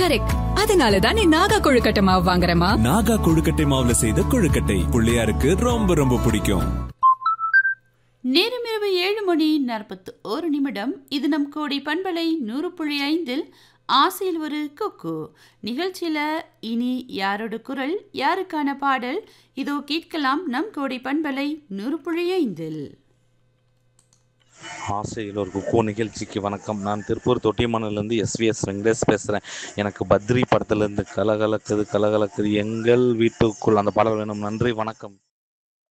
correct அதனால தான் நீ நாகா கொழுக்கட்டை மாவு வாங்குறமா நாகா கொழுக்கட்டை மாவுல செய்த கொழுக்கட்டை பிள்ளையாருக்கு ரொம்ப ரொம்ப பிடிக்கும் நேரம் இரவு ஏழு மணி நாற்பத்து ஒரு நிமிடம் இது நம் கோடி பண்பலை நூறு புள்ளி ஐந்தில் ஆசையில் ஒரு கொக்கு நிகழ்ச்சியில இனி யாரோட குரல் யாருக்கான பாடல் இதோ கேட்கலாம் நம் கோடி பண்பலை நூறு புள்ளி ஐந்தில் ஆசையில் ஒரு குக்கோ நிகழ்ச்சிக்கு வணக்கம் நான் திருப்பூர் தொட்டிமணிலேருந்து எஸ்விஎஸ் வெங்கடேஷ் பேசுகிறேன் எனக்கு பத்ரி படத்துலேருந்து கலகலக்குது கலகலக்குது எங்கள் வீட்டுக்குள் அந்த பாடல் வேணும் நன்றி வணக்கம்